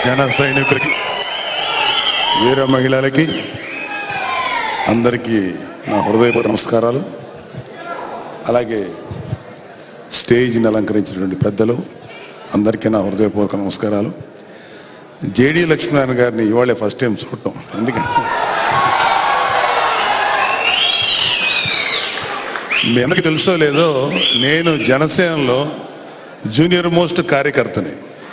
జన సైనికులకి వీర మహిళలకి అందరికీ నా హృదయపూర్వక నమస్కారాలు అలాగే స్టేజ్ని అలంకరించినటువంటి పెద్దలు అందరికీ నా హృదయపూర్వక నమస్కారాలు జేడి లక్ష్మీనారాయణ గారిని ఇవాళే ఫస్ట్ టైం చూడటం ఎందుకంటే మీ అందరికీ తెలుసో లేదో నేను జనసేనలో జూనియర్ మోస్ట్ కార్యకర్తని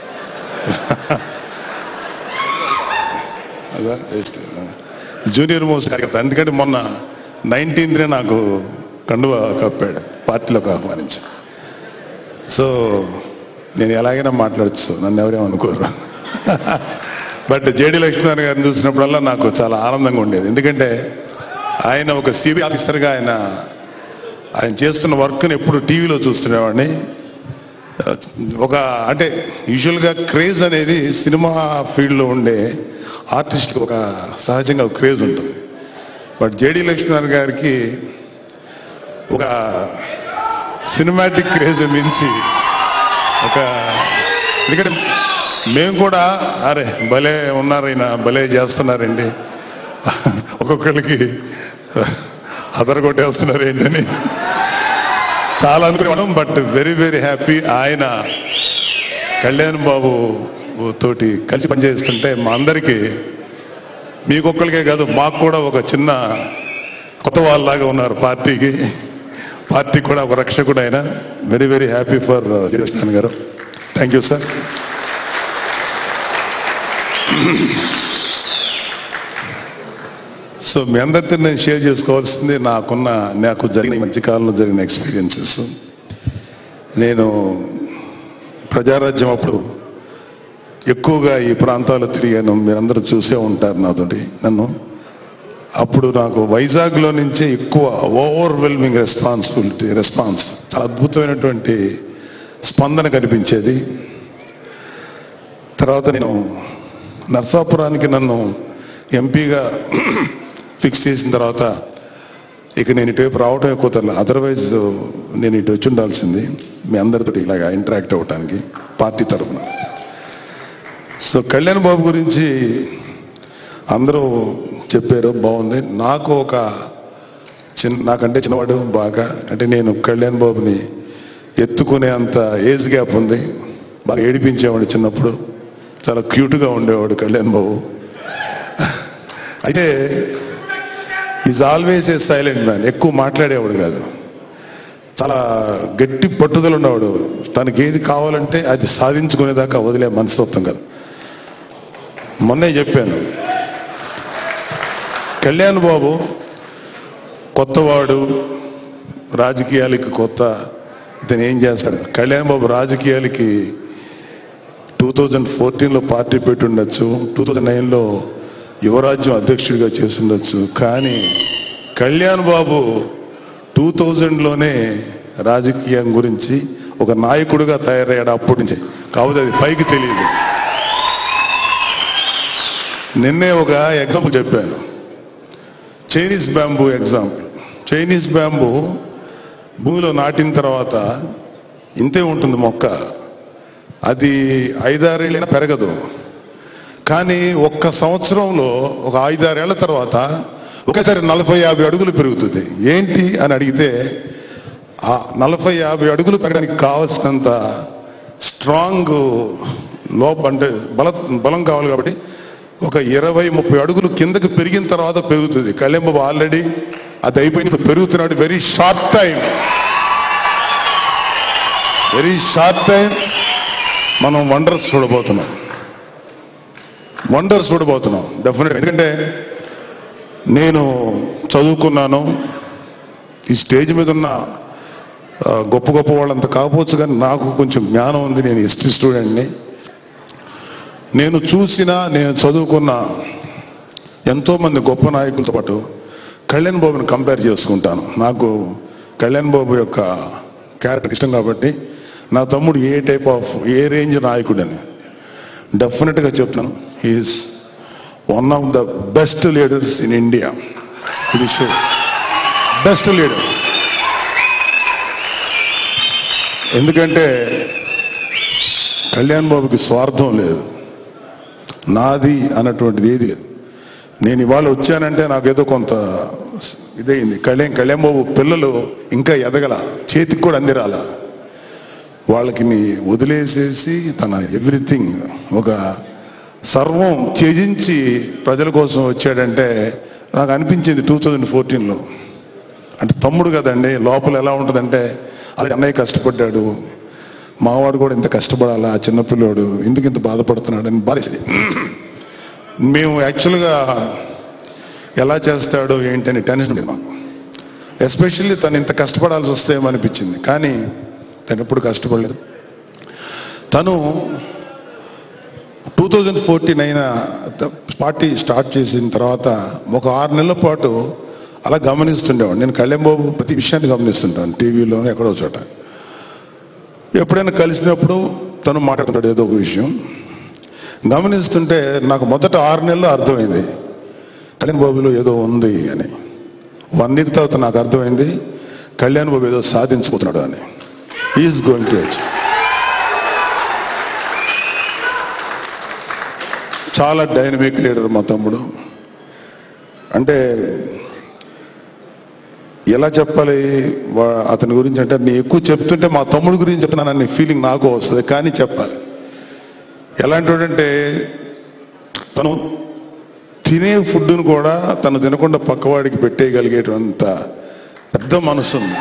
అదా వేస్ట్ జూనియర్ మోస్ట్ కార్యకర్త ఎందుకంటే మొన్న నైన్టీన్త్నే నాకు కండువ కప్పాడు పార్టీలోకి ఆహ్వానించి సో నేను ఎలాగైనా మాట్లాడచ్చు నన్ను ఎవరేమో అనుకోరు బట్ జేడి లక్ష్మీనారాయణ గారిని చూసినప్పుడల్లా నాకు చాలా ఆనందంగా ఉండేది ఎందుకంటే ఆయన ఒక సిబి ఆఫీసర్గా ఆయన ఆయన చేస్తున్న వర్క్ని ఎప్పుడు టీవీలో చూస్తునేవాడిని ఒక అంటే యూజువల్గా క్రేజ్ అనేది సినిమా ఫీల్డ్లో ఉండే ఆర్టిస్ట్కి ఒక సహజంగా ఒక క్రేజ్ ఉంటుంది బట్ జేడి లక్ష్మీనారాయణ గారికి ఒక సినిమాటిక్ క్రేజ్ మించి ఒక ఎందుకంటే మేము కూడా అరే భలే ఉన్నారు ఈయన భలే చేస్తున్నారండి ఒక్కొక్కరికి అదర కొట్టేస్తున్నారు ఏంటని చాలా అనుకునేవాళ్ళం బట్ వెరీ వెరీ హ్యాపీ ఆయన కళ్యాణ్ బాబు తోటి కలిసి పనిచేస్తుంటే మా అందరికీ మీకొక్కరికే కాదు మాకు కూడా ఒక చిన్న కొత్త వాళ్ళలాగా ఉన్నారు పార్టీకి పార్టీ కూడా ఒక రక్షకుడు ఆయన very very happy for Jayakrishnan garu thank you sir so మీ అందరితో నేను షేర్ చేసుకోవాల్సింది నాకున్న నాకు జరిగిన ఈ మధ్యకాలంలో జరిగిన ఎక్స్పీరియన్సెస్ నేను ప్రజారాజ్యం అప్పుడు ఎక్కువగా ఈ ప్రాంతాలు తిరిగాను మీరందరూ చూసే ఉంటారు నాతోటి నన్ను అప్పుడు నాకు వైజాగ్లో నుంచే ఎక్కువ ఓవర్వెల్మింగ్ రెస్పాన్సిబిలిటీ రెస్పాన్స్ చాలా అద్భుతమైనటువంటి స్పందన కనిపించేది తర్వాత నేను నర్సాపురానికి నన్ను ఎంపీగా ఫిక్స్ చేసిన తర్వాత ఇక నేను ఇటువైపు రావటం ఎక్కువ తరలేదు అదర్వైజ్ నేను ఇటు వచ్చి ఉండాల్సింది మీ అందరితో ఇలాగా ఇంటరాక్ట్ అవ్వటానికి పార్టీ తరఫున సో కళ్యాణ్ బాబు గురించి అందరూ చెప్పారు బాగుంది నాకు ఒక చిన్న నాకంటే చిన్నవాడు బాగా అంటే నేను కళ్యాణ్ బాబుని ఎత్తుకునే అంత ఏజ్ గ్యాప్ ఉంది బాగా ఏడిపించేవాడు చిన్నప్పుడు చాలా క్యూట్గా ఉండేవాడు కళ్యాణ్ బాబు అయితే is always a silent man ఎక్కువ మాట్లాడేవాడు కాదు చాలా గట్టి పట్టుదల ఉన్నవాడు తనకి ఏది కావాలంటే అది సాధించుకునేదాకా వదిలే మనస్తత్వం కాదు మొన్నే చెప్పాను కళ్యాణ్ బాబు కొత్తవాడు రాజకీయాలకి కొత్త ఇతను ఏం చేస్తాడు కళ్యాణ్ బాబు రాజకీయాలకి టూ థౌజండ్ ఫోర్టీన్లో పార్టీ పెట్టి ఉండొచ్చు టూ థౌజండ్ నైన్లో యువరాజ్యం అధ్యక్షుడిగా చేసి ఉండొచ్చు కానీ కళ్యాణ్ బాబు టూ థౌజండ్లోనే రాజకీయం గురించి ఒక నాయకుడిగా తయారయ్యాడు అప్పటి నుంచి కాకపోతే అది పైకి తెలియదు నిన్నే ఒక ఎగ్జాంపుల్ చెప్పాను Chinese bamboo example Chinese bamboo భూమిలో నాటిన తర్వాత ఇంతే ఉంటుంది మొక్క అది ఐదారేళ్ళైనా పెరగదు కానీ ఒక్క సంవత్సరంలో ఒక ఐదారేళ్ల తర్వాత ఒకసారి నలభై యాభై అడుగులు పెరుగుతుంది ఏంటి అని అడిగితే ఆ నలభై యాభై అడుగులు పెరగడానికి కావాల్సినంత స్ట్రాంగ్ లోప అంటే బల బలం కావాలి కాబట్టి ఒక ఇరవై ముప్పై అడుగులు కిందకి పెరిగిన తర్వాత పెరుగుతుంది కళ్యాణ్ ఆల్రెడీ అది అయిపోయింది ఇప్పుడు పెరుగుతున్నాడు very short time very short time మనం వండర్స్ చూడబోతున్నాం వండర్స్ చూడబోతున్నాం డెఫినెట్ ఎందుకంటే నేను చదువుకున్నాను ఈ స్టేజ్ మీద ఉన్న ఆ, గొప్ప గొప్ప వాళ్ళంత కాకపోవచ్చు కానీ నాకు కొంచెం జ్ఞానం ఉంది నేను హిస్టరీ స్టూడెంట్ని నేను చూసిన నేను చదువుకున్న ఎంతోమంది గొప్ప నాయకులతో పాటు కళ్యాణ్ బాబుని కంపేర్ చేసుకుంటాను నాకు కళ్యాణ్ బాబు యొక్క క్యారెక్టర్ ఇష్టం కాబట్టి నా తమ్ముడు a type of a range నాయకుడని డెఫినెట్గా చెప్తున్నాను is one of the best leaders in India ఇది షో బెస్ట్ లీడర్స్ ఎందుకంటే కళ్యాణ్ బాబుకి స్వార్థం లేదు నాది అన్నటువంటిది ఏది లేదు నేను ఇవాళ వచ్చానంటే నాకేదో కొంత ఇదైంది కళ్యాణ్ కళ్యాణ్ బాబు పిల్లలు ఇంకా ఎదగల చేతికి కూడా అందిరాల వాళ్ళకి నీ వదిలేసేసి తన ఎవ్రీథింగ్ ఒక సర్వం త్యజించి ప్రజల కోసం వచ్చాడంటే నాకు అనిపించింది టూ థౌజండ్ ఫోర్టీన్లో అంటే తమ్ముడు కదండి లోపల ఎలా ఉంటుందంటే అలా అన్నయ్య కష్టపడ్డాడు మావాడు కూడా ఇంత కష్టపడాలా ఆ చిన్నపిల్లోడు ఎందుకు ఇంత బాధపడుతున్నాడు అని బాధేసింది మేము యాక్చువల్గా ఎలా చేస్తాడో ఏంటని టెన్షన్ ఉండేది మాకు ఎస్పెషల్లీ తను ఇంత కష్టపడాల్సి వస్తేమో అనిపించింది కానీ తను ఎప్పుడు కష్టపడలేదు తను టూ థౌజండ్ ఫోర్టీన్ అయిన పార్టీ స్టార్ట్ చేసిన తర్వాత ఒక ఆరు నెలల పాటు అలా గమనిస్తుండేవాడు నేను కళ్యాణ్ బాబు ప్రతి విషయాన్ని గమనిస్తుంటాను టీవీలో ఎక్కడో చోట ఎప్పుడైనా కలిసినప్పుడు తను మాట్లాడుతాడు ఏదో ఒక విషయం గమనిస్తుంటే నాకు మొదట ఆరు నెలలు అర్థమైంది కళ్యాణ్ బాబులో ఏదో ఉంది అని వన్ ఇయర్ తర్వాత నాకు అర్థమైంది కళ్యాణ్ బాబు ఏదో సాధించబోతున్నాడు అని ఈజ్ గోయింగ్ టు అచీవ్ చాలా డైనమిక్ లీడర్ మా తమ్ముడు అంటే ఎలా చెప్పాలి వా- అతని గురించి అంటే నేను ఎక్కువ చెప్తుంటే మా తమ్ముడు గురించి చెప్తున్నానని ఫీలింగ్ నాకు వస్తుంది కానీ చెప్పాలి ఎలాంటి వాడంటే తను తినే ఫుడ్ను కూడా తను తినకుండా పక్కవాడికి పెట్టేయగలిగేటంత పెద్ద మనసు ఉంది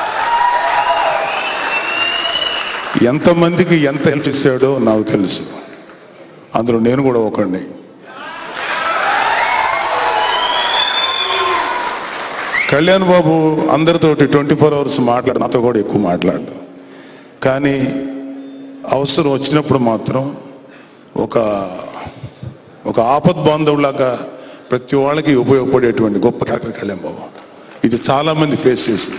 ఎంతమందికి ఎంత హెల్ప్ చేశాడో నాకు తెలుసు అందులో నేను కూడా ఒకడిని కళ్యాణ్ బాబు అందరితోటి ట్వంటీ ఫోర్ అవర్స్ మాట్లాడు నాతో కూడా ఎక్కువ మాట్లాడు కానీ అవసరం వచ్చినప్పుడు మాత్రం ఒక ఒక ఆపద్ బాంధవులాగా ప్రతి వాళ్ళకి ఉపయోగపడేటువంటి గొప్ప క్యారెక్టర్ కళ్యాణ్ బాబు ఇది చాలా మంది ఫేస్ చేసింది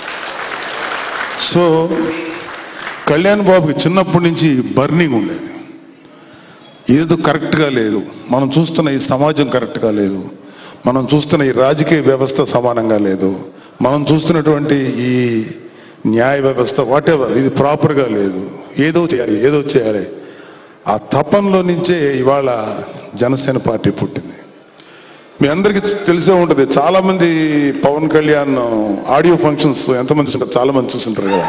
సో కళ్యాణ్ బాబుకి చిన్నప్పటి నుంచి బర్నింగ్ ఉండేది ఏదో కరెక్ట్గా లేదు మనం చూస్తున్న ఈ సమాజం కరెక్ట్గా లేదు మనం చూస్తున్న ఈ రాజకీయ వ్యవస్థ సమానంగా లేదు మనం చూస్తున్నటువంటి ఈ న్యాయ వ్యవస్థ వాట్ ఎవర్ ఇది ప్రాపర్గా లేదు ఏదో చేయాలి ఏదో చేయాలి ఆ తపంలో నుంచే ఇవాళ జనసేన పార్టీ పుట్టింది మీ అందరికీ తెలిసే ఉంటుంది చాలా మంది పవన్ కళ్యాణ్ ఆడియో ఫంక్షన్స్ ఎంతమంది చూసింటారు చాలా మంది చూసింటారు కదా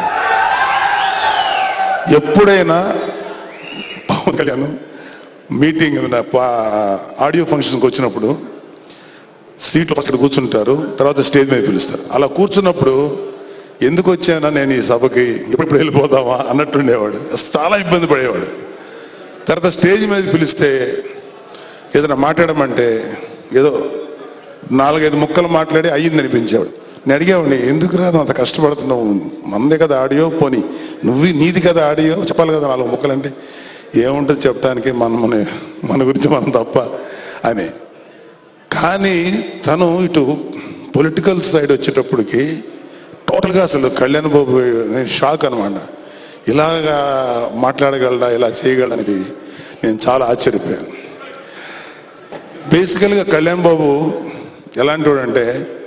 ఎప్పుడైనా పవన్ కళ్యాణ్ మీటింగ్ ఆడియో ఫంక్షన్కి వచ్చినప్పుడు సీట్లో ఫస్ట్ కూర్చుంటారు తర్వాత స్టేజ్ మీద పిలుస్తారు అలా కూర్చున్నప్పుడు ఎందుకు వచ్చానా నేను ఈ సభకి ఎప్పుడు వెళ్ళిపోదామా అన్నట్టు ఉండేవాడు చాలా ఇబ్బంది పడేవాడు తర్వాత స్టేజ్ మీద పిలిస్తే ఏదైనా మాట్లాడమంటే ఏదో నాలుగైదు ముక్కలు మాట్లాడి అయ్యింది అనిపించేవాడు నేను అడిగేవాడిని ఎందుకు రాదు అంత కష్టపడుతున్నావు మందే కదా ఆడియో పోని నువ్వు నీది కదా ఆడియో చెప్పాలి కదా నాలుగు ముక్కలు అంటే ఏముంటుంది చెప్పడానికి మన మన మన గురించి మనం తప్ప అని కానీ తను ఇటు పొలిటికల్ సైడ్ వచ్చేటప్పటికి టోటల్గా అసలు కళ్యాణ్ బాబు నేను షాక్ అనమాట ఇలాగా మాట్లాడగలడా ఇలా చేయగలడా అనేది నేను చాలా ఆశ్చర్యపోయాను బేసికల్గా కళ్యాణ్ బాబు ఎలాంటి వాడంటే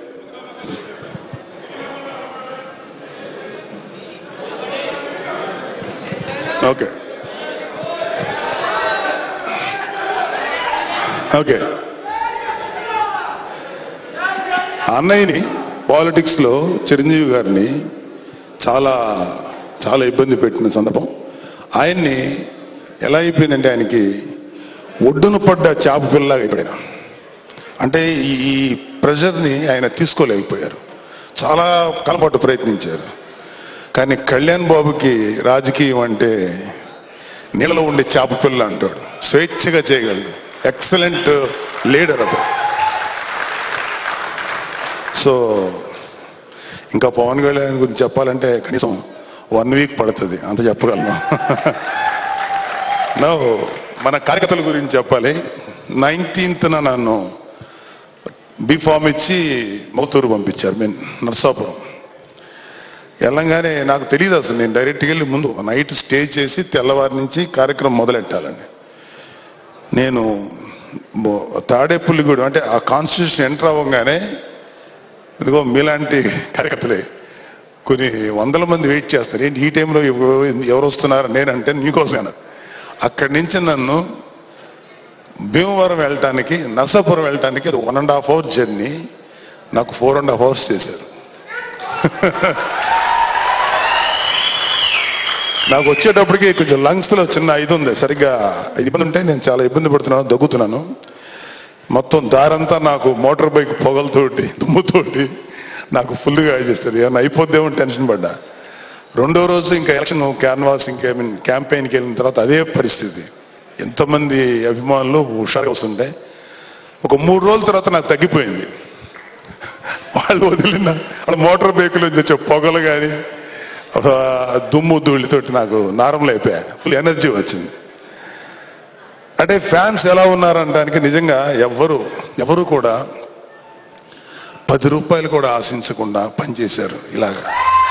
ఓకే ఓకే అన్నయ్యని పాలిటిక్స్లో చిరంజీవి గారిని చాలా చాలా ఇబ్బంది పెట్టిన సందర్భం ఆయన్ని ఎలా అయిపోయిందంటే ఆయనకి ఒడ్డున పడ్డ చేప పిల్లలాగా అయిపోయిన అంటే ఈ ఈ ప్రెషర్ని ఆయన తీసుకోలేకపోయారు చాలా కాలపాటు ప్రయత్నించారు కానీ కళ్యాణ్ బాబుకి రాజకీయం అంటే నీళ్ళలో ఉండే చేప పిల్ల అంటాడు స్వేచ్ఛగా చేయగలడు ఎక్సలెంట్ లీడర్ అతను సో ఇంకా పవన్ కళ్యాణ్ గురించి చెప్పాలంటే కనీసం వన్ వీక్ పడుతుంది అంత చెప్పగలను నా మన కార్యకర్తల గురించి చెప్పాలి నైన్టీన్త్న నన్ను బీఫామ్ ఇచ్చి మౌతూరు పంపించారు మీన్ నర్సాపురం వెళ్ళంగానే నాకు తెలియదు అసలు నేను డైరెక్ట్గా వెళ్ళి ముందు నైట్ స్టే చేసి తెల్లవారి నుంచి కార్యక్రమం మొదలెట్టాలని నేను బో- తాడేపల్లిగూడెం అంటే ఆ కాన్స్టిట్యూషన్ ఎంటర్ అవ్వగానే ఇదిగో మీలాంటి కార్యకర్తలే కొన్ని వందల మంది వెయిట్ చేస్తారు ఏంటి ఈ టైంలో ఎవ- ఎవరు వస్తున్నారు నేనంటే నీకోసమేనా అక్కడి నుంచి నన్ను భీమవరం వెళ్ళటానికి నర్సాపురం వెళ్ళటానికి అది one and half hour journey నాకు ఫోర్ అండ్ హాఫ్ అవర్స్ చేశారు నాకు వచ్చేటప్పటికి కొంచెం లంగ్స్లో చిన్న ఇది ఉంది సరిగ్గా ఇబ్బంది ఉంటే నేను చాలా ఇబ్బంది పడుతున్నాను దగ్గుతున్నాను మొత్తం దారంతా నాకు మోటార్ బైక్ పొగలతోటి దుమ్ముతోటి నాకు ఫుల్గా చేస్తుంది ఏమన్నా అయిపోద్దేమో టెన్షన్ పడ్డా రెండో రోజు ఇంకా ఎలక్షన్ క్యాన్వాస్ ఇంకా ఐ మీన్ క్యాంపెయిన్కి వెళ్ళిన తర్వాత అదే పరిస్థితి ఎంతమంది అభిమానులు హుషారుగా వస్తుంటే ఒక మూడు రోజుల తర్వాత నాకు తగ్గిపోయింది వాళ్ళు వదిలిన వాళ్ళ మోటార్ బైకుల నుంచి వచ్చే పొగలు కానీ దుమ్ము ధూళితోటి నాకు నార్మల్ అయిపోయా ఫుల్ ఎనర్జీ వచ్చింది అంటే ఫ్యాన్స్ ఎలా ఉన్నారనడానికి నిజంగా ఎవ్వరు ఎవరు కూడా పది రూపాయలు కూడా ఆశించకుండా పనిచేశారు ఇలాగా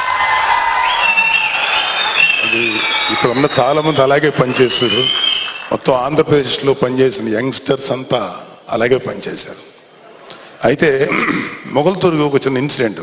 అది ఇక్కడ ఉన్న చాలా మంది అలాగే పనిచేస్తారు మొత్తం ఆంధ్రప్రదేశ్లో పనిచేసిన యంగ్స్టర్స్ అంతా అలాగే పనిచేశారు అయితే మొగల్తూరుకి ఒక చిన్న ఇన్సిడెంట్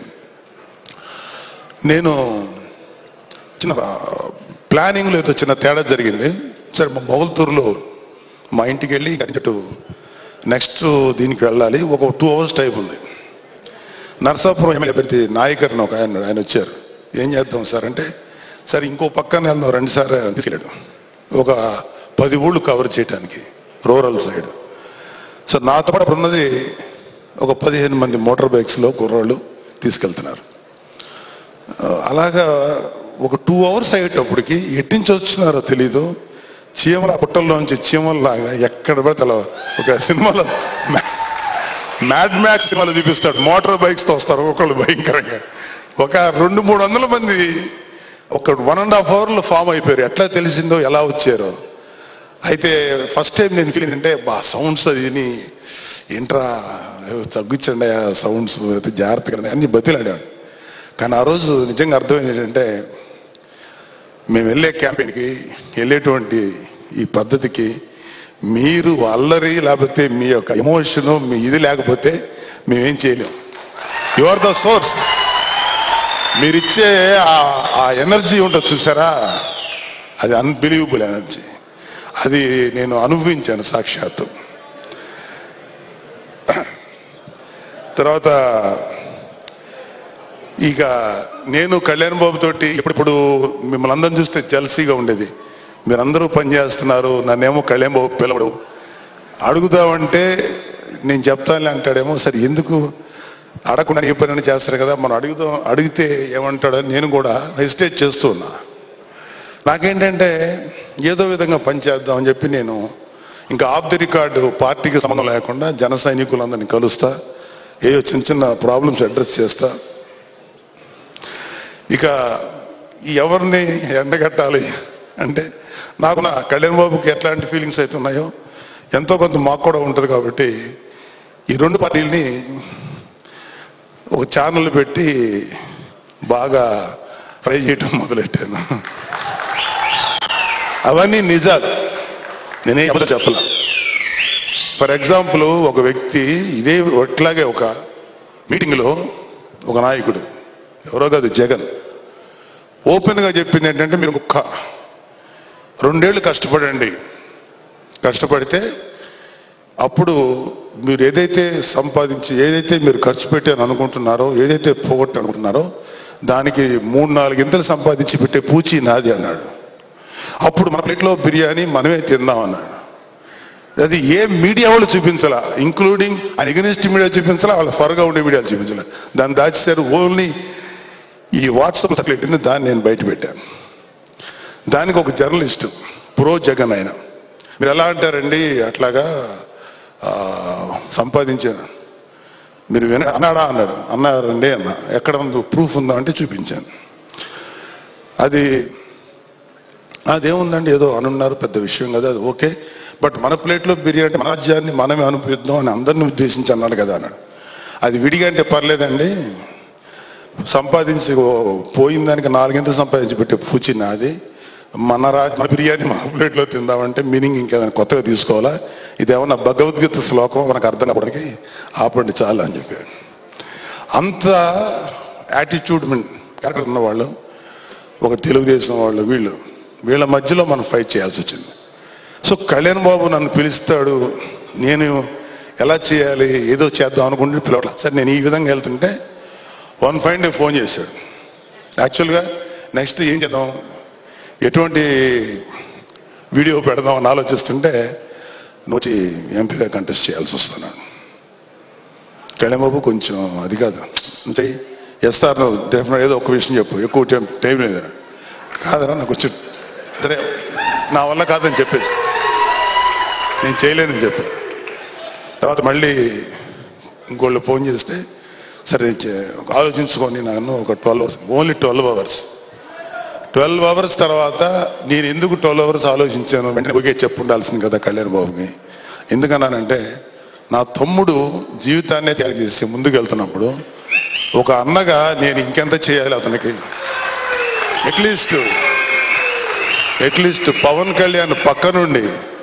నేను చిన్న ప్లానింగ్లో ఏదో చిన్న తేడా జరిగింది సరే మా మొగల్తూరులో మా ఇంటికి వెళ్ళి అటు నెక్స్ట్ దీనికి వెళ్ళాలి ఒక టూ అవర్స్ టైం ఉంది నర్సాపురం ఎమ్మెల్యే అభ్యర్థి నాయకర్ అని ఒక ఆయన ఆయన వచ్చారు ఏం చేద్దాం సార్ అంటే సరే ఇంకో పక్కన వెళ్దాం రెండు సార్ తీసుకెళ్ళాడు ఒక పది ఊళ్ళు కవర్ చేయడానికి రూరల్ సైడ్ సో నాతో పాటు అప్పుడు ఉన్నది ఒక పదిహేను మంది మోటార్ బైక్స్లో కుర్రాళ్ళు తీసుకెళ్తున్నారు ఆ, అలాగా ఒక టూ అవర్స్ అయ్యేటప్పటికి ఎట్టించి వచ్చినారో తెలీదు చీమల పుట్టల్లోంచి చీమల్లాగా ఎక్కడ పడితే అలా ఒక సినిమాలో మ్యా- మ్యాడ్ మ్యాక్స్ సినిమాలో చూపిస్తాడు మోటార్ బైక్స్తో వస్తారు ఒకళ్ళు భయంకరంగా ఒక రెండు మూడు వందల మంది ఒక వన్ అండ్ హాఫ్ అవర్లో ఫామ్ అయిపోయారు ఎట్లా తెలిసిందో ఎలా వచ్చారో అయితే ఫస్ట్ టైం నేను ఫీలింగ్ అంటే బా సౌండ్స్ అది విని ఏంట్రా తగ్గించండి ఆ సౌండ్స్ జాగ్రత్తగా అన్ని బతిలాడాడు కానీ ఆ రోజు నిజంగా అర్థమైంది ఏంటంటే మేము వెళ్ళే క్యాంపెయిన్కి వెళ్ళేటువంటి ఈ పద్ధతికి మీరు అల్లరి లేకపోతే మీ యొక్క ఎమోషను మీ ఇది లేకపోతే మేమేం చేయలేం యు ఆర్ ద సోర్స్ మీరిచ్చే ఆ- ఆ ఎనర్జీ ఉంటుంది చూసారా అది అన్బిలీవబుల్ ఎనర్జీ అది నేను అనుభవించాను సాక్షాత్తు తర్వాత ఇక నేను కళ్యాణ్ బాబు తోటి ఇప్పుడిప్పుడు మిమ్మల్ని అందరం చూస్తే జల్సీగా ఉండేది మీరందరూ పనిచేస్తున్నారు నన్నేమో కళ్యాణ్ బాబు పిలవడు అడుగుదామంటే నేను చెప్తానులే అంటాడేమో సరే ఎందుకు అడగకుండా ఏ పని చేస్తారు కదా మనం అడుగుదాం అడిగితే ఏమంటాడని నేను కూడా హెసిటేట్ చేస్తూ ఉన్నా నాకేంటంటే ఏదో విధంగా పనిచేద్దాం అని చెప్పి నేను ఇంకా ఆఫ్ ది రికార్డు పార్టీకి సంబంధం లేకుండా జన సైనికులందరినీ కలుస్తా ఏవో చిన్న చిన్న ప్రాబ్లమ్స్ అడ్రస్ చేస్తా ఇక ఎవరిని ఎండగట్టాలి అంటే నాకు నా కళ్యాణ్ బాబుకి ఎట్లాంటి ఫీలింగ్స్ అయితే ఉన్నాయో ఎంతో కొంత మాకు కూడా ఉంటుంది కాబట్టి ఈ రెండు పార్టీలని ఒక ఛానల్ పెట్టి బాగా ఫ్రై చేయటం మొదలెట్టాను అవన్నీ నిజాలు నేనే ఎవరు చెప్పలా ఫర్ ఎగ్జాంపుల్ ఒక వ్యక్తి ఇదే ఇట్లాగే ఒక మీటింగ్లో ఒక నాయకుడు ఎవరో కాదు జగన్ ఓపెన్గా చెప్పింది ఏంటంటే మీరు ఒక్క రెండేళ్ళు కష్టపడండి కష్టపడితే అప్పుడు మీరు ఏదైతే సంపాదించి ఏదైతే మీరు ఖర్చు పెట్టి అని అనుకుంటున్నారో ఏదైతే పోగొట్టి అనుకుంటున్నారో దానికి మూడు నాలుగు ఇంతలు సంపాదించి పెట్టే పూచి నాది అన్నాడు అప్పుడు మన ప్లేట్లో బిర్యానీ మనమే తిందాం అన్నాడు అది ఏ మీడియా వాళ్ళు చూపించాలా ఇంక్లూడింగ్ ఆయన ఎగనిస్ట్ మీడియా చూపించాలా వాళ్ళ ఫర్గా ఉండే మీడియాలు చూపించాలా దాన్ని దాచేశారు ఓన్లీ ఈ వాట్సాప్ సర్క్యులేట్ దాన్ని నేను బయట పెట్టాను దానికి ఒక జర్నలిస్ట్ ప్రో జగన్ ఆయన మీరు ఎలా అంటారండి అట్లాగా ఆ, సంపాదించాను మీరు విన అన్నాడా అన్నాడు అన్నారండి అన్న ఎక్కడ ఉంది ప్రూఫ్ ఉందా అంటే చూపించాను అది అదేముందండి ఏదో అనున్నారు పెద్ద విషయం కదా అది ఓకే బట్ మన ప్లేట్లో బిర్యానీ మన రాజ్యాన్ని మనమే అనుభవిద్దాం అని అందరిని ఉద్దేశించి అన్నాడు కదా అన్నాడు అది విడిగా అంటే పర్లేదండి సంపాదించి ఓ- పోయిన దానికి నాలుగింత సంపాదించి పెట్టే పూచి నాది మన రా మన బిర్యానీ మన ప్లేట్లో తిందామంటే మీనింగ్ ఇంకేదైనా కొత్తగా తీసుకోవాలా ఇదేమన్నా భగవద్గీత శ్లోకం మనకు అర్థం కావడానికి ఆపండి చాలు అని చెప్పారు అంత యాటిట్యూడ్ క్యారెక్టర్ ఉన్న వాళ్ళు ఒక తెలుగుదేశం వాళ్ళు వీళ్ళు వీళ్ళ మధ్యలో మనం ఫైట్ చేయాల్సి వచ్చింది సో కళ్యాణ్ బాబు నన్ను పిలుస్తాడు నేను ఎలా చేయాలి ఏదో చేద్దాం అనుకుంటే పిలవట్లా సరే నేను ఈ విధంగా వెళ్తుంటే వన్ ఫైవ్ డే ఫోన్ చేశాడు యాక్చువల్గా నెక్స్ట్ ఏం చేద్దాం ఎటువంటి వీడియో పెడదాం అని ఆలోచిస్తుంటే నువ్వు వచ్చి ఎంపీగా కంటెస్ట్ చేయాల్సి వస్తున్నాను కళ్యాణబాబు కొంచెం అది కాదు నువ్వు చెయ్యి ఎస్ఆర్ నువ్వు డెఫినెట్ ఏదో ఒక విషయం చెప్పు ఎక్కువ టైం టైం లేదు కాదరా నాకు వచ్చి సరే నా వల్ల కాదని చెప్పేసి నేను చేయలేనని చెప్పా తర్వాత మళ్ళీ ఇంకోళ్ళు ఫోన్ చేస్తే సరే చే- ఆలోచించుకొని నన్ను ఒక twelve hours only twelve hours twelve hours తర్వాత నేను ఎందుకు ట్వెల్వ్ అవర్స్ ఆలోచించాను వెంటనే ఒకే చెప్పు ఉండాల్సింది కదా కళ్యాణ్ బాబుకి ఎందుకన్నానంటే నా తమ్ముడు జీవితాన్నే త్యాగం చేసి ముందుకు వెళ్తున్నప్పుడు ఒక అన్నగా నేను ఇంకెంత చేయాలి అతనికి అట్లీస్ట్ అట్లీస్ట్ పవన్ కళ్యాణ్ పక్క నుండి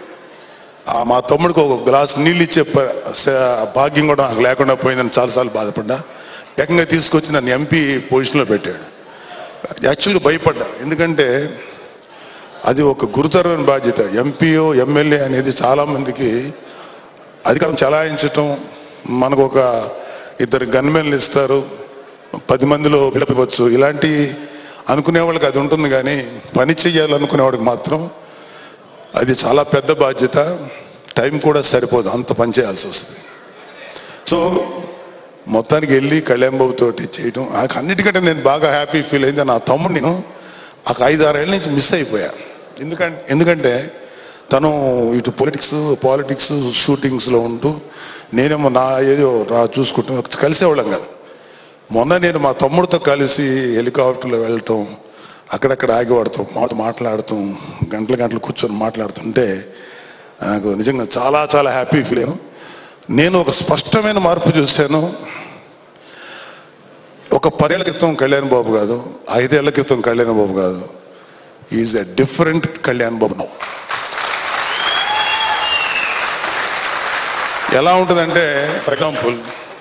ఆ మా తమ్ముడికి ఒక గ్లాస్ నీళ్ళు ఇచ్చే ప- స- భాగ్యం కూడా నాకు లేకుండా పోయిందని చాలాసార్లు బాధపడ్డా ఏకంగా తీసుకొచ్చి నన్ను ఎంపీ పొజిషన్లో పెట్టాడు యాక్చువల్గా భయపడ్డా ఎందుకంటే అది ఒక గురుతరమైన బాధ్యత ఎంపీఓ ఎమ్మెల్యే అనేది చాలా మందికి అధికారం చలాయించటం మనకు ఒక ఇద్దరు గన్మెన్లు ఇస్తారు పది మందిలో పిలపవచ్చు ఇలాంటి అనుకునే వాళ్ళకి అది ఉంటుంది కానీ పని చెయ్యాలనుకునే వాడికి మాత్రం అది చాలా పెద్ద బాధ్యత టైం కూడా సరిపోదు అంత పని చేయాల్సి వస్తుంది సో మొత్తానికి వెళ్ళి కళ్యాణ్ బాబు తోటి చేయడం నాకు అన్నిటికంటే నేను బాగా హ్యాపీ ఫీల్ అయింది నా తమ్ముడు నేను ఒక ఐదు ఆరు ఏళ్ళ నుంచి మిస్ అయిపోయా ఎందుకంటే ఎందుకంటే తను ఇటు పొలిటిక్స్ పాలిటిక్స్ షూటింగ్స్లో ఉంటూ నేనేమో నా ఏదో రా చూసుకుంటూ కలిసేవాళ్ళం కాదు మొన్న నేను మా తమ్ముడితో కలిసి హెలికాప్టర్లో వెళ్ళటం అక్కడక్కడ ఆగివాడతాం మాట మాట్లాడుతాం గంటల గంటలు కూర్చొని మాట్లాడుతుంటే నాకు నిజంగా చాలా చాలా హ్యాపీ ఫీల్ అయ్యాను నేను ఒక స్పష్టమైన మార్పు చూశాను ఒక పదేళ్ల క్రితం కళ్యాణ్ బాబు కాదు ఐదేళ్ల క్రితం కళ్యాణ్ బాబు కాదు is a different Kalyan Babu now ఎలా ఉంటుందంటే ఫర్ ఎగ్జాంపుల్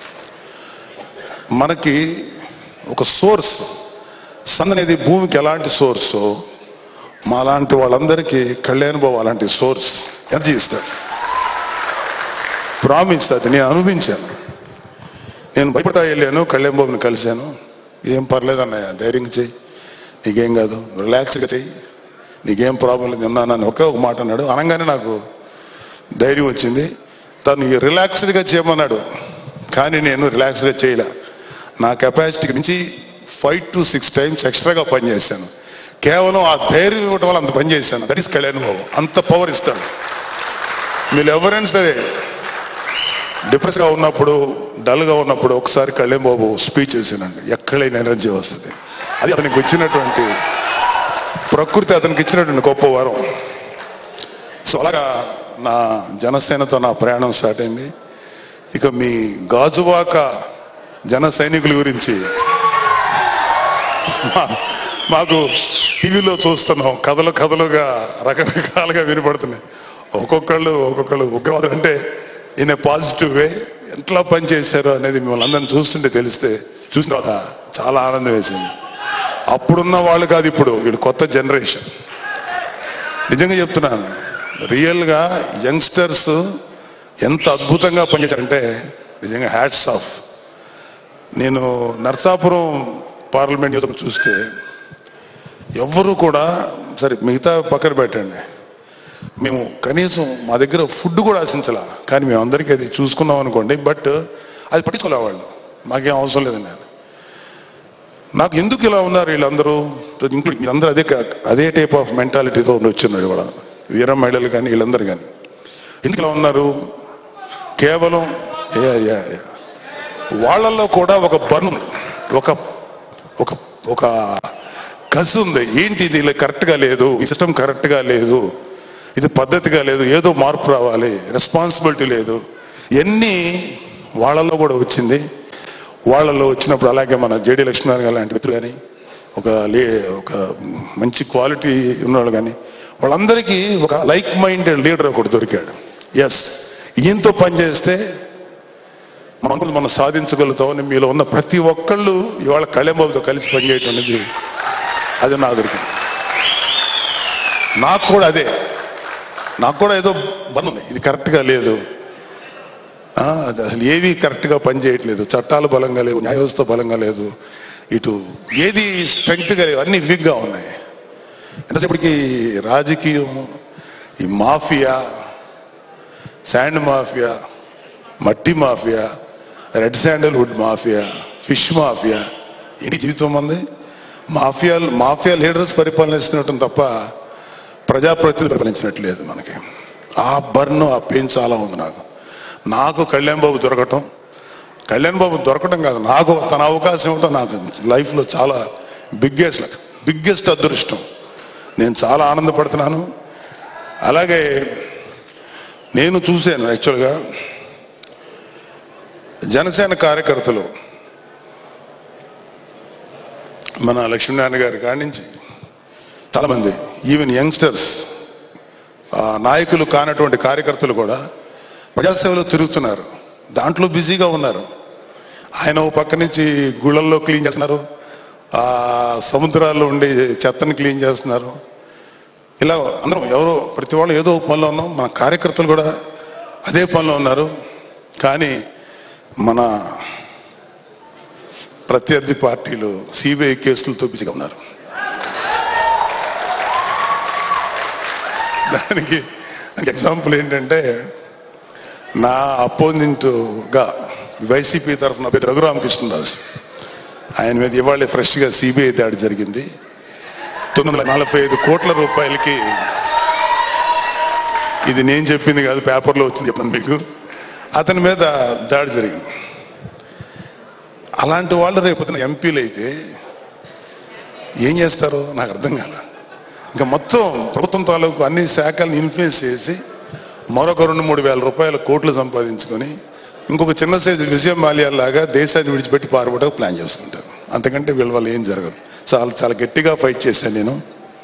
మనకి ఒక సోర్స్ సన్ అనేది భూమికి ఎలాంటి సోర్స్ మా లాంటి వాళ్ళందరికీ కళ్యాణ్ బాబు అలాంటి సోర్స్ ఎనర్జీ ఇస్తాడు ప్రామిస్ అది నేను అనుభవించాను నేను భయపడతా వెళ్ళాను కళ్యాణ్ బాబుని కలిశాను ఏం పర్లేదు అన్నయ్య ధైర్యంగా చెయ్యి నీకేం కాదు రిలాక్స్గా చెయ్యి నీకేం ప్రాబ్లం లేదు ఉన్నానని ఒకే ఒక మాట అన్నాడు అనగానే నాకు ధైర్యం వచ్చింది తను ఈ రిలాక్స్డ్గా చేయమన్నాడు కానీ నేను రిలాక్స్గా చేయలే నా కెపాసిటీకి నుంచి ఫైవ్ టు సిక్స్ టైమ్స్ ఎక్స్ట్రాగా పనిచేశాను కేవలం ఆ ధైర్యం ఇవ్వడం వల్ల అంత పని చేశాను దట్ ఈస్ కళ్యాణ్ బాబు అంత పవర్ ఇస్తాడు మీరు ఎవరైనా సరే డిప్రెస్గా ఉన్నప్పుడు డల్గా ఉన్నప్పుడు ఒకసారి కళ్యాణ్ బాబు స్పీచ్ చేశానండి ఎక్కడైనా ఎనర్జీ వస్తుంది అది అతనికి వచ్చినటువంటి ప్రకృతి అతనికి ఇచ్చినటువంటి గొప్ప వరం సో అలాగా నా జనసేనతో నా ప్రయాణం స్టార్ట్ అయింది ఇక మీ గాజువాక జన సైనికుల గురించి మా- మాకు టీవీలో చూస్తున్నాం కథలు కథలుగా రకరకాలుగా వినపడుతున్నాయి ఒక్కొక్కళ్ళు ఒక్కొక్కళ్ళు ఉగ్రవాదులు అంటే ఈయన పాజిటివ్ వే ఎట్లా పని చేశారు అనేది మిమ్మల్ని అందరిని చూస్తుంటే తెలిస్తే చూసిన తర్వాత చాలా ఆనందం వేసింది అప్పుడున్న వాళ్ళు కాదు ఇప్పుడు వీడు కొత్త జనరేషన్ నిజంగా చెప్తున్నాను రియల్గా యంగ్స్టర్స్ ఎంత అద్భుతంగా పనిచేశారంటే నిజంగా హ్యాట్స్ ఆఫ్ నేను నర్సాపురం పార్లమెంట్ యుద్ధం చూస్తే ఎవ్వరూ కూడా సరే మిగతా పక్కన పెట్టండి మేము కనీసం మా దగ్గర ఫుడ్ కూడా ఆశించాల కానీ మేము అందరికీ అది చూసుకున్నాం అనుకోండి బట్ అది పట్టించుకోలే వాళ్ళు మాకేం అవసరం లేదండి నేను నాకు ఎందుకు ఇలా ఉన్నారు వీళ్ళందరూ ఇంక్లూడ్ వీళ్ళందరూ అదే క- అదే టైప్ ఆఫ్ మెంటాలిటీతో వచ్చిన్నారు కూడా వీర మహిళలు కానీ వీళ్ళందరూ కానీ ఎందుకు ఇలా ఉన్నారు కేవలం యా, యా, యా. వాళ్ళల్లో కూడా ఒక బర్న్ ఉంది ఒక ఒక ఒక కసి ఉంది ఏంటి ఇది ఇలా కరెక్ట్గా లేదు ఈ సిస్టమ్ కరెక్ట్గా లేదు ఇది పద్ధతిగా లేదు ఏదో మార్పు రావాలి రెస్పాన్సిబిలిటీ లేదు ఎన్ని వాళ్ళలో కూడా వచ్చింది వాళ్ళలో వచ్చినప్పుడు అలాగే మన జేడి లక్ష్మీనారాయణ గారు లాంటి వ్యక్తులు కానీ ఒక లే ఒక మంచి క్వాలిటీ ఉన్నవాళ్ళు కానీ వాళ్ళందరికీ ఒక లైక్ మైండెడ్ లీడర్ ఒకటి దొరికాడు ఎస్ ఈయనతో పనిచేస్తే మన అనుకున్నది మనం సాధించగలుగుతామని మీలో ఉన్న ప్రతి ఒక్కళ్ళు ఇవాళ కళ్యాణబాబుతో కలిసి పనిచేయటం అనేది అది నాకు దొరికింది నాకు కూడా అదే నాకు కూడా ఏదో బంధం ఉంది ఇది కరెక్ట్గా లేదు ఆ, అది అసలు ఏవి కరెక్ట్గా పనిచేయట్లేదు చట్టాలు బలంగా లేవు న్యాయ వ్యవస్థ బలంగా లేదు ఇటు ఏది స్ట్రెంగ్త్గా లేవు అన్ని వీక్గా ఉన్నాయి ఎంతసేపటికి రాజకీయం ఈ మాఫియా శాండ్ మాఫియా మట్టి mafia red sandalwood mafia fish mafia ఏంటి జీవితం మంది మాఫియా మాఫియా లీడర్స్ పరిపాలనిస్తున్నట్టు తప్ప ప్రజాప్రతినిధులు పరిపాలించినట్లేదు మనకి ఆ బర్న్ ఆ పెయిన్ చాలా ఉంది నాకు నాకు కళ్యాణ్ బాబు దొరకటం కళ్యాణ్ బాబు దొరకటం కాదు నాకు తన అవకాశం ఇవ్వటం నాకు లైఫ్లో చాలా బిగ్గెస్ట్ బిగ్గెస్ట్ అదృష్టం నేను చాలా ఆనందపడుతున్నాను అలాగే నేను చూశాను యాక్చువల్గా జనసేన కార్యకర్తలు మన లక్ష్మీనారాయణ గారి కాడి నుంచి చాలామంది ఈవెన్ యంగ్స్టర్స్ ఆ నాయకులు కానటువంటి కార్యకర్తలు కూడా ప్రజాసేవలో తిరుగుతున్నారు దాంట్లో బిజీగా ఉన్నారు ఆయన ఓ పక్క నుంచి గుళ్ళల్లో క్లీన్ చేస్తున్నారు ఆ సముద్రాల్లో ఉండే చెత్తని క్లీన్ చేస్తున్నారు ఇలా అందరం ఎవరో ప్రతి వాళ్ళు ఏదో ఒక పనిలో ఉన్నాం మన కార్యకర్తలు కూడా అదే పనిలో ఉన్నారు కానీ మన ప్రత్యర్థి పార్టీలు సిబిఐ కేసులతో బిజీగా ఉన్నారు దానికి ఎగ్జాంపుల్ ఏంటంటే నా అపోనెంట్గా వైసీపీ తరఫున పేరు రఘురామకృష్ణరాజు ఆయన మీద ఇవాళ ఫ్రెష్గా సిబిఐ దాడి జరిగింది తొమ్మిది వందల నలభై ఐదు కోట్ల రూపాయలకి ఇది నేను చెప్పింది కాదు పేపర్లో వచ్చింది చెప్పాను మీకు అతని మీద దాడి జరిగింది అలాంటి వాళ్ళు రేపు ఎంపీలు అయితే ఏం చేస్తారో నాకు అర్థం కాల ఇంకా మొత్తం ప్రభుత్వం తాలూకు అన్ని శాఖలను ఇన్ఫ్లుయెన్స్ చేసి మరొక రెండు మూడు వేల రూపాయల కోట్లు సంపాదించుకొని ఇంకొక చిన్న సైజు విజయం మాల్యాల లాగా దేశాన్ని విడిచిపెట్టి పారిపోవడానికి ప్లాన్ చేసుకుంటారు అంతకంటే వీళ్ళ వల్ల ఏం జరగదు చాలా చాలా గట్టిగా ఫైట్ చేశాను నేను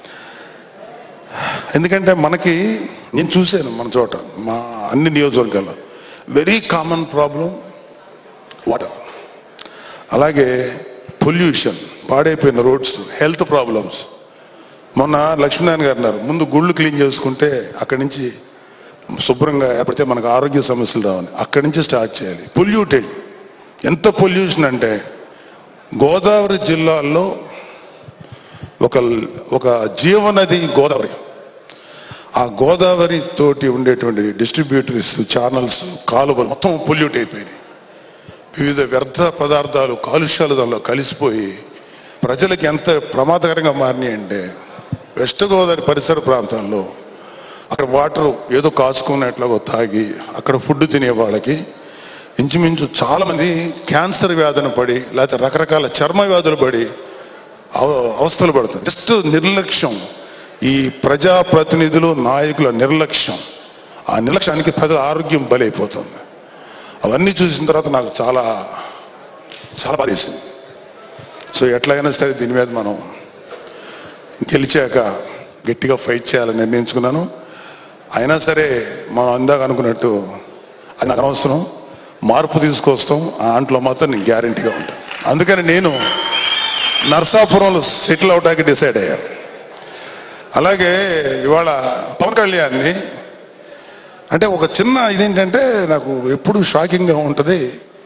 ఎందుకంటే మనకి నేను చూశాను మన చోట మా అన్ని నియోజకవర్గాల్లో వెరీ కామన్ ప్రాబ్లం వాటర్ అలాగే పొల్యూషన్ పాడైపోయిన రోడ్స్ హెల్త్ ప్రాబ్లమ్స్ మొన్న లక్ష్మీనారాయణ గారు అన్నారు ముందు గుళ్ళు క్లీన్ చేసుకుంటే అక్కడి నుంచి శుభ్రంగా ఏర్పడితే మనకు ఆరోగ్య సమస్యలు రావని అక్కడి నుంచి స్టార్ట్ చేయాలి పొల్యూటెడ్ ఎంత పొల్యూషన్ అంటే గోదావరి జిల్లాల్లో ఒక ఒక జీవనది గోదావరి ఆ గోదావరి తోటి ఉండేటువంటి డిస్ట్రిబ్యూటరీస్ ఛానల్స్ కాలువలు మొత్తం పొల్యూట్ అయిపోయినాయి వివిధ వ్యర్థ పదార్థాలు కాలుష్యాలు దానిలో కలిసిపోయి ప్రజలకి ఎంత ప్రమాదకరంగా మారినాయి అంటే వెస్ట్ గోదావరి పరిసర ప్రాంతాల్లో అక్కడ వాటర్ ఏదో కాచుకున్నట్లాగో తాగి అక్కడ ఫుడ్ తినే వాళ్ళకి ఇంచుమించు చాలా మంది క్యాన్సర్ వ్యాధిన పడి లేకపోతే రకరకాల చర్మ వ్యాధులు పడి అవ- అవస్థలు పడుతుంది జస్ట్ నిర్లక్ష్యం ఈ ప్రజాప్రతినిధులు నాయకుల నిర్లక్ష్యం ఆ నిర్లక్ష్యానికి ప్రజల ఆరోగ్యం బలైపోతుంది అవన్నీ చూసిన తర్వాత నాకు చాలా చాలా బాధేసింది సో ఎట్లాగైనా సరే దీని మీద మనం గెలిచాక గట్టిగా ఫైట్ చేయాలని నిర్ణయించుకున్నాను అయినా సరే మనం అందాక అనుకున్నట్టు అది నాకు అనవసరం మార్పు తీసుకొస్తాం ఆ ఆంట్లో మాత్రం నేను గ్యారంటీగా ఉంటాను అందుకని నేను నర్సాపురంలో సెటిల్ అవడానికి డిసైడ్ అయ్యాను అలాగే ఇవాళ పవన్ కళ్యాణ్ని అంటే ఒక చిన్న ఇదేంటంటే నాకు ఎప్పుడు షాకింగ్గా ఉంటుంది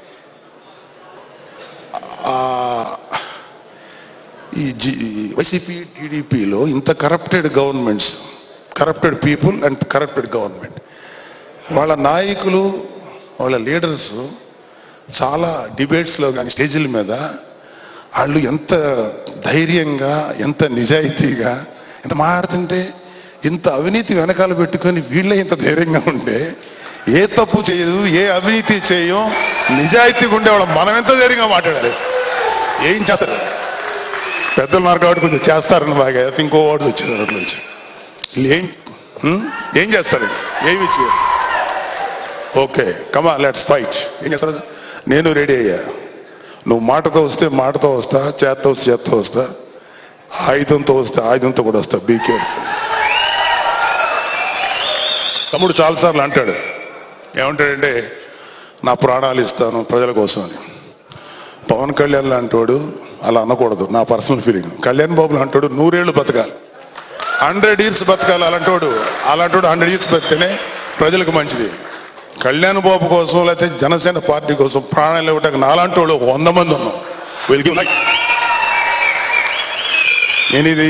ఆ, ఈ జి వైసీపీ టీడీపీలో ఇంత corrupted governments corrupted people and corrupted government వాళ్ళ నాయకులు వాళ్ళ లీడర్స్ చాలా డిబేట్స్లో కానీ స్టేజీల మీద వాళ్ళు ఎంత ధైర్యంగా ఎంత నిజాయితీగా ఎంత మాట్లాడుతుంటే ఇంత అవినీతి వెనకాల పెట్టుకొని వీళ్ళే ఇంత ధైర్యంగా ఉంటే ఏ తప్పు చేయదు ఏ అవినీతి చేయం నిజాయితీగా ఉండేవాళ్ళం మనం ఎంత ధైర్యంగా మాట్లాడాలి ఏం చేస్తారు పెద్దలు ఉన్నారు కాబట్టి కొంచెం చేస్తారని బాగా అయితే ఇంకో వాడు వచ్చేది అట్ల నుంచి వీళ్ళు ఏం హ్మ్? ఏం చేస్తారు ఏమి ఇచ్చి ఓకే కమా లెట్స్ ఫైట్ ఏం చేస్తారు నేను రెడీ అయ్యా నువ్వు మాటతో వస్తే మాటతో వస్తా చేత్తో వస్తే చేత్తో వస్తా ఆయుధంతో వస్తే ఆయుధంతో కూడా వస్తా బీ కేర్ఫుల్ తమ్ముడు చాలాసార్లు అంటాడు ఏమంటాడంటే నా ప్రాణాలు ఇస్తాను ప్రజల కోసం అని పవన్ కళ్యాణ్ లాంటోడు అలా అనకూడదు నా పర్సనల్ ఫీలింగ్ కళ్యాణ్ బాబు లాంటోడు నూరేళ్లు బతకాలి హండ్రెడ్ ఇయర్స్ బతకాలి అలాంటోడు అలాంటోడు హండ్రెడ్ ఇయర్స్ బతికితేనే ప్రజలకు మంచిది కళ్యాణ్ బాబు కోసం లేకపోతే జనసేన పార్టీ కోసం ప్రాణాలు ఇవ్వటానికి నాలాంటి వాళ్ళు ఒక వంద మంది ఉన్నాం వెలిగి ఉన్నాయి నేను ఇది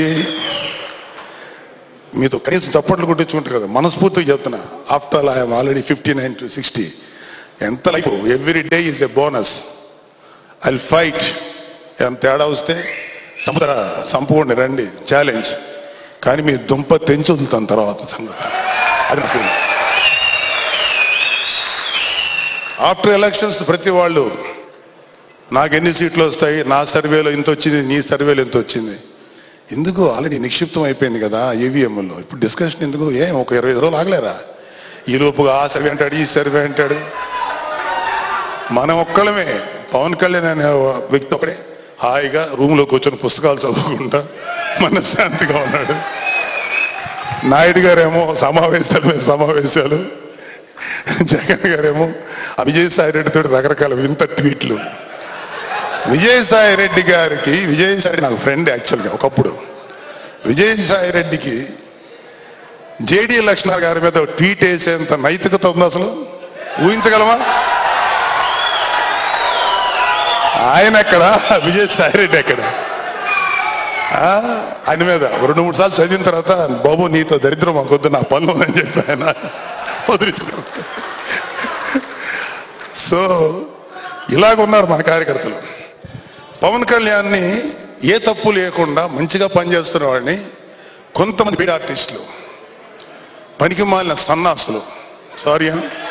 మీతో కనీసం చప్పట్లు కొట్టించుకుంటారు కదా మనస్ఫూర్తిగా చెప్తున్నా after all I'm already fifty nine to sixty ఎంత life every day is a bonus I fight ఏమైనా తేడా వస్తే సముద్ర చంపుకోండి రండి ఛాలెంజ్ కానీ మీ దుంప తెంచి వదులుతాను తర్వాత సంగతి అది నా ఫీలింగ్ ఆఫ్టర్ ఎలక్షన్స్ ప్రతి వాళ్ళు నాకు ఎన్ని సీట్లు వస్తాయి నా సర్వేలో ఇంత వచ్చింది నీ సర్వేలో ఇంత వచ్చింది ఎందుకు ఆల్రెడీ నిక్షిప్తం అయిపోయింది కదా ఈవీఎంలో ఇప్పుడు డిస్కషన్ ఎందుకు ఏం ఒక ఇరవై రోజులు ఆగలేరా ఈ లోపుగా ఆ సర్వే అంటాడు ఈ సర్వే అంటాడు మనం ఒక్కళ్ళమే పవన్ కళ్యాణ్ అనే వ్యక్తి ఒకడే హాయిగా రూమ్లో కూర్చొని పుస్తకాలు చదువుకుంటా మనశ్శాంతిగా ఉన్నాడు నాయుడు గారేమో సమావేశాలు మీద సమావేశాలు జగన్ గారేమో ఆ విజయసాయి రెడ్డితో రకరకాల వింత ట్వీట్లు విజయసాయి రెడ్డి గారికి విజయసాయి రెడ్డి నాకు ఫ్రెండ్ యాక్చువల్గా ఒకప్పుడు విజయసాయి రెడ్డికి జేడి లక్ష్మణ్ గారి మీద ట్వీట్ వేసేంత నైతికత ఉంది అసలు ఊహించగలమా ఆయన ఎక్కడ విజయసాయి రెడ్డి ఎక్కడ ఆ, ఆయన మీద రెండు మూడు సార్లు చదివిన తర్వాత బాబు నీతో దరిద్రం మాకొద్దు నా పనులు ఉందని చెప్పి ఆయన వదిలించుకున్నారు సో ఇలాగ ఉన్నారు మన కార్యకర్తలు పవన్ కళ్యాణ్ని ఏ తప్పు లేకుండా మంచిగా పనిచేస్తున్న వాడిని కొంతమంది బీడ్ ఆర్టిస్టులు పనికి మాలిన సన్నాసులు సారీ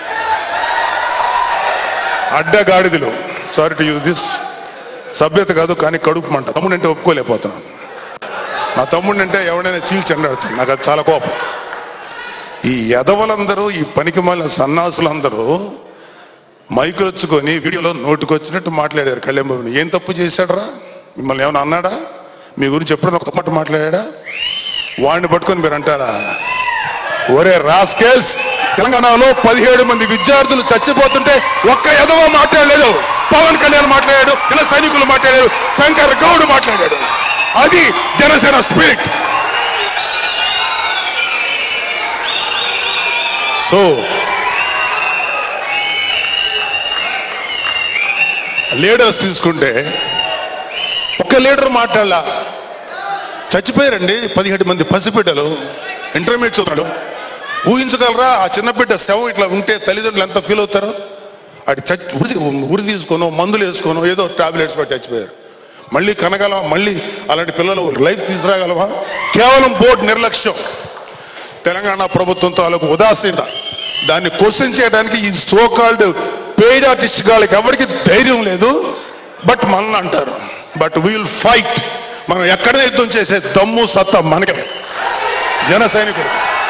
అడ్డగాడిదలు సారీ టు యూజ్ దిస్ సభ్యత కాదు కానీ కడుపు మంట తమ్ముడు అంటే ఒప్పుకోలేకపోతున్నాను నా తమ్ముడు అంటే ఎవడైనా చీల్చండి అడుగుతాను నాకు అది చాలా కోపం ఈ ఎదవలందరూ ఈ పనికి మాలిన సన్నాసులందరూ మైకులు వచ్చుకొని వీడియోలో నోటుకొచ్చినట్టు మాట్లాడారు కళ్యాణ్ బాబుని ఏం తప్పు చేశాడరా మిమ్మల్ని ఏమైనా అన్నాడా మీ గురించి ఎప్పుడైనా ఒక తప్పట్టు మాట్లాడా వాడిని పట్టుకొని మీరు అంటారా ఒరే రాస్కేల్స్ తెలంగాణలో పదిహేడు మంది విద్యార్థులు చచ్చిపోతుంటే ఒక్క ఎదవ మాట్లాడలేదు పవన్ కళ్యాణ్ మాట్లాడాడు జన సైనికులు మాట్లాడారు శంకర్ గౌడ్ మాట్లాడాడు అది జనసేన స్పిరిట్ సో లీడర్స్ తీసుకుంటే ఒక్క లీడర్ మాట్లాడాల చచ్చిపోయారండి పదిహేడు మంది పసిబిడ్డలు ఇంటర్మీడియట్ చదువుతాడు ఊహించగలరా ఆ చిన్న బిడ్డ శవం ఇట్లా ఉంటే తల్లిదండ్రులు ఎంత ఫీల్ అవుతారు అటు చచ్చి ఉరి ఉరి తీసుకోను మందులు వేసుకోను ఏదో టాబ్లెట్స్ పెట్టి చచ్చిపోయారు మళ్ళీ కనగలమా మళ్ళీ అలాంటి పిల్లలు లైఫ్ తీసుకురాగలమా కేవలం బోర్డు నిర్లక్ష్యం తెలంగాణ ప్రభుత్వంతో వాళ్ళకు ఉదాసీనత దాన్ని క్వశ్చన్ చేయడానికి ఈ సో కాల్డ్ పెయిడ్ ఆర్టిస్ట్ వాళ్ళకి ఎవరికి ధైర్యం లేదు బట్ మనల్ని అంటారు బట్ విల్ ఫైట్ మనం ఎక్కడ యుద్ధం చేసే దమ్ము సత్తా మనకే జన సైనికులు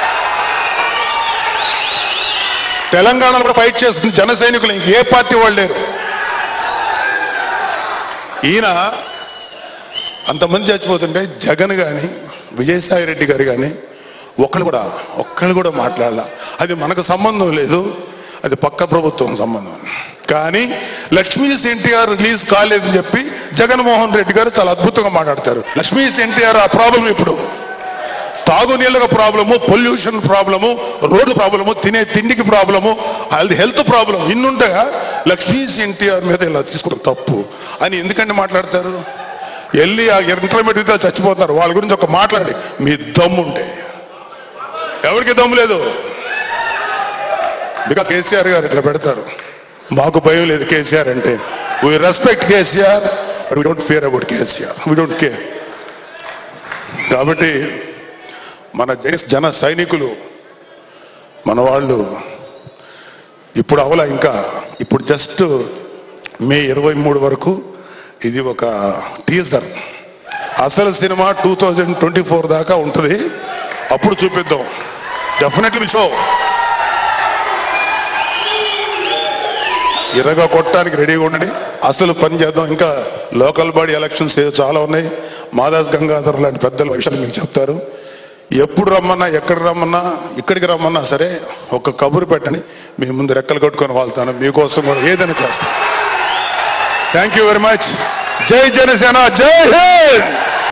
తెలంగాణలో కూడా ఫైట్ చేస్తున్న జన సైనికులు ఇంకే పార్టీ వాళ్ళు లేరు ఈయన అంతమంది చచ్చిపోతుంటే జగన్ కానీ విజయసాయి రెడ్డి గారు కానీ ఒక్కళ్ళు కూడా ఒక్కళ్ళు కూడా మాట్లాడాల అది మనకు సంబంధం లేదు అది పక్క ప్రభుత్వం సంబంధం కానీ లక్ష్మీస్ ఎన్టీఆర్ రిలీజ్ కాలేదని చెప్పి జగన్మోహన్ రెడ్డి గారు చాలా అద్భుతంగా మాట్లాడతారు లక్ష్మీస్ ఎన్టీఆర్ ఆ ప్రాబ్లం ఇప్పుడు తాగునీళ్ళకు problem pollution problem road problem తినే తిండికి ప్రాబ్లము అది హెల్త్ ప్రాబ్లం ఇన్నుండగా లక్ష్మీస్ ఎన్టీఆర్ మీద ఇలా తీసుకోవడం తప్పు అని ఎందుకంటే మాట్లాడతారు వెళ్ళి ఆ ఇంటర్మీడియట్ చచ్చిపోతున్నారు వాళ్ళ గురించి ఒక మాట్లాడి మీ దమ్ముంటే ఎవరికి దమ్ము లేదు బికాస్ కేసీఆర్ గారు ఇట్లా పెడతారు మాకు భయం లేదు కేసీఆర్ అంటే we respect KCR but we don't fear about KCR we don't care కాబట్టి మన జన- జన సైనికులు మన వాళ్ళు ఇప్పుడు అవలా ఇంకా ఇప్పుడు జస్ట్ మే ఇరవై మూడు వరకు ఇది ఒక టీజర్ అసలు cinema two thousand twenty four దాకా ఉంటుంది అప్పుడు చూపిద్దాం డెఫినెట్లీ షో ఇరగా కొట్టడానికి రెడీగా ఉండండి అసలు పని చేద్దాం ఇంకా లోకల్ బాడీ ఎలక్షన్స్ ఏదో చాలా ఉన్నాయి మాదాస్ గంగాధర్ లాంటి పెద్దల విషయాలు మీకు చెప్తారు ఎప్పుడు రమ్మన్నా ఎక్కడ రమ్మన్నా ఇక్కడికి రమ్మన్నా సరే ఒక కబురు పెట్టండి మీ ముందు రెక్కలు కట్టుకొని వాళ్తాను మీకోసం కూడా ఏదైనా చేస్తాను థ్యాంక్ యూ వెరీ మచ్ జై జనసేన జై హింద్